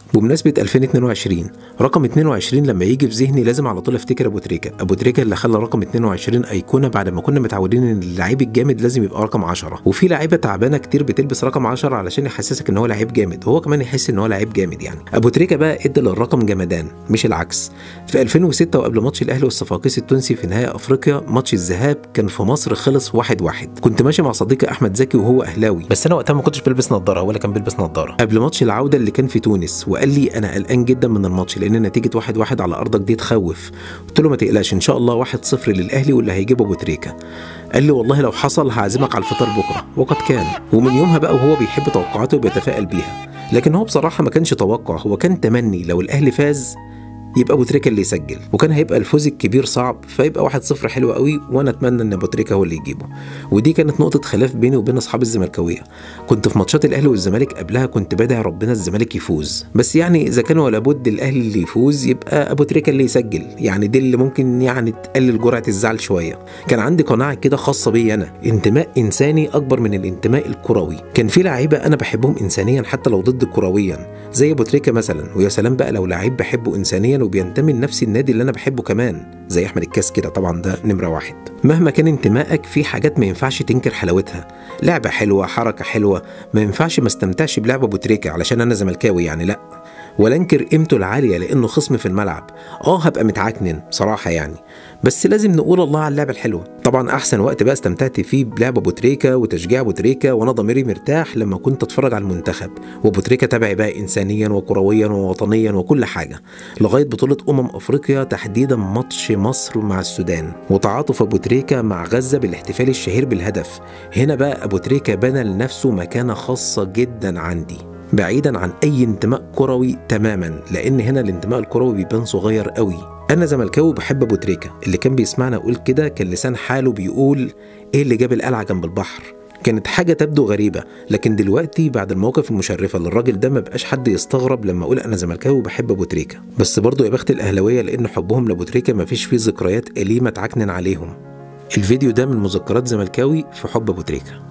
بمناسبة 2022 رقم 22 لما يجي في ذهني لازم على طول افتكر ابو تريكة ابو تريكة اللي خلى رقم 22 ايقونة بعد ما كنا متعودين ان اللعيب الجامد لازم يبقى رقم 10 وفي لعيبة تعبانة كتير بتلبس رقم 10 علشان يحسسك ان هو لعيب جامد وهو كمان يحس ان هو لعيب جامد يعني ابو تريكة بقى ادى للرقم جمدان مش العكس في 2006 وقبل ماتش الاهلي والصفاقسي التونسي في نهائي افريقيا ماتش الذهاب كان في مصر خلص واحد واحد كنت ماشي مع صديقي احمد زكي وهو اهلاوي بس انا وقتها ما كنتش بلبس نظاره ولا كان بيلبس نظاره قبل ماتش العوده اللي كان في تونس وقال لي انا قلقان جدا من الماتش لان نتيجه واحد واحد على ارضك دي تخوف قلت له ما تقلقش ان شاء الله واحد صفر للاهلي واللي هيجيبه ابو تريكه قال لي والله لو حصل هعزمك على الفطار بكره وقد كان ومن يومها بقى وهو بيحب توقعاته وبيتفائل بيها لكن هو بصراحه ما كانش توقع هو كان تمني لو الاهلي فاز يبقى ابو تريكه اللي يسجل وكان هيبقى الفوز الكبير صعب فيبقى واحد صفر حلو قوي وانا اتمنى ان ابو تريكه هو اللي يجيبه ودي كانت نقطه خلاف بيني وبين اصحاب الزملكاويه كنت في ماتشات الاهلي والزمالك قبلها كنت بدعي ربنا الزمالك يفوز بس يعني اذا كان ولا بد الاهلي اللي يفوز يبقى ابو تريكه اللي يسجل يعني دي اللي ممكن يعني تقلل جرعه الزعل شويه كان عندي قناعه كده خاصه بي انا انتماء انساني اكبر من الانتماء الكروي كان في لعيبه انا بحبهم انسانيا حتى لو ضد كرويا زي ابو تريكه مثلا ويا سلام بقى لو لعيب بحبه انسانيا وبينتمي لنفس النادي اللي انا بحبه كمان زي احمد الكاس كده طبعا ده نمره واحد مهما كان انتمائك في حاجات ما ينفعش تنكر حلاوتها لعبه حلوه حركه حلوه ما ينفعش ما استمتعش بلعب ابو تريكه علشان انا زملكاوي يعني لا ولا انكر قيمته العاليه لانه خصم في الملعب اه هبقى متعكنن بصراحه يعني بس لازم نقول الله على اللعبه الحلوه طبعا احسن وقت بقى استمتعت فيه بلعب ابو تريكه وتشجيع ابو تريكه وانا ضميري مرتاح لما كنت اتفرج على المنتخب وابو تريكه تبعي بقى انسانيا وكرويا ووطنيا وكل حاجه لغايه بطوله امم افريقيا تحديدا ماتش مصر مع السودان وتعاطف ابو تريكه مع غزه بالاحتفال الشهير بالهدف هنا بقى ابو تريكه بنى لنفسه مكانه خاصه جدا عندي بعيدا عن اي انتماء كروي تماما لان هنا الانتماء الكروي بيبان صغير قوي انا زملكاوي بحب ابو تريكه اللي كان بيسمعنا اقول كده كان لسان حاله بيقول ايه اللي جاب القلعه جنب البحر كانت حاجة تبدو غريبة لكن دلوقتي بعد المواقف المشرفة للراجل ده ما بقاش حد يستغرب لما اقول انا زملكاوي وبحب ابو تريكة بس برضه يا بخت الاهلاوية لان حبهم لابو تريكة ما فيش فيه ذكريات أليمة تعكنن عليهم الفيديو ده من مذكرات زملكاوي في حب ابو تريكه